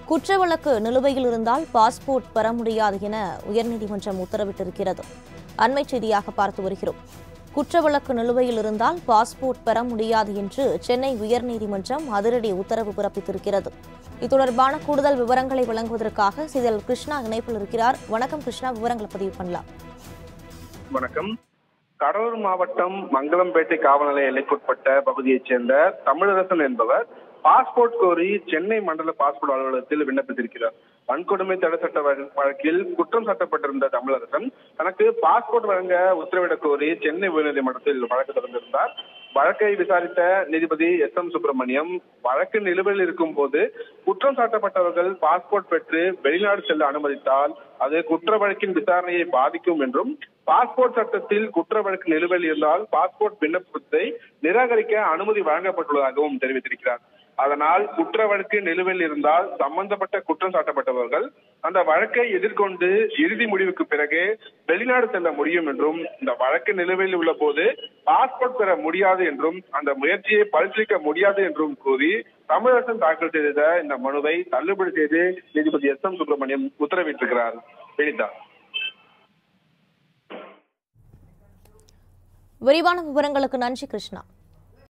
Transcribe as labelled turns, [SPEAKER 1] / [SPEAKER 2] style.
[SPEAKER 1] குற்ற வழக்கு நிலுவையில் இருந்தால் பாஸ்போர்ட் பெற முடியாது என உயர்நீதிமன்றம் உத்தரவிட்டிருக்கிறது அண்மை செய்தியாக பார்த்து வருகிறோம் குற்ற வழக்கு நிலுவையில் இருந்தால் பாஸ்போர்ட் பெற முடியாது என்று சென்னை உயர்நீதிமன்றம் அதிரடி உத்தரவு பிறப்பித்திருக்கிறது இது தொடர்பான கூடுதல் விவரங்களை வழங்குவதற்காக சிதல் கிருஷ்ணா இணைப்பில் இருக்கிறார் வணக்கம் கிருஷ்ணா விவரங்களை பதிவு பண்ணலாம்
[SPEAKER 2] வணக்கம் கடலூர் மாவட்டம் மங்களம்பேட்டை காவல் நிலைய எல்லைக்குட்பட்ட பகுதியைச் சேர்ந்த தமிழரசன் என்பவர் பாஸ்போர்ட் கோரி சென்னை மண்டல பாஸ்போர்ட் அலுவலகத்தில் விண்ணப்பித்திருக்கிறார் வன்கொடுமை தடை சட்ட வழ- வழக்கில் குற்றம் சாட்டப்பட்டிருந்த தமிழரசன் தனக்கு பாஸ்போர்ட் வழங்க உத்தரவிடக் கோரி சென்னை உயர்நீதிமன்றத்தில் வழக்கு தொடர்ந்திருந்தார் வழக்கை விசாரித்த நீதிபதி எஸ் எம் சுப்பிரமணியம் வழக்கு நிலுவையில் இருக்கும் போது குற்றம் சாட்டப்பட்டவர்கள் பாஸ்போர்ட் பெற்று வெளிநாடு செல்ல அனுமதித்தால் அது குற்ற வழக்கின் விசாரணையை பாதிக்கும் என்றும் பாஸ்போர்ட் சட்டத்தில் குற்ற வழக்கு நிலுவையில் இருந்தால் பாஸ்போர்ட் விண்ணப்பத்தை நிராகரிக்க அனுமதி வழங்கப்பட்டுள்ளதாகவும் தெரிவித்திருக்கிறார் அதனால் குற்ற வழக்கு நிலுவையில் இருந்தால் சம்பந்தப்பட்ட குற்றம் சாட்டப்பட்டவர்கள் அந்த வழக்கை எதிர்கொண்டு இறுதி முடிவுக்கு பிறகு வெளிநாடு செல்ல முடியும் என்றும் இந்த வழக்கு நிலுவையில் உள்ள போது பாஸ்போர்ட் பெற முடியாது என்றும் அந்த முயற்சியை பரிசீலிக்க முடியாது என்றும் கூறி தமிழரசன் தாக்கல் செய்த இந்த மனுவை தள்ளுபடி செய்து நீதிபதி எஸ் எம் சுப்பிரமணியம் உத்தரவிட்டிருக்கிறார் வெளிதா
[SPEAKER 1] விரிவான விவரங்களுக்கு நன்றி கிருஷ்ணா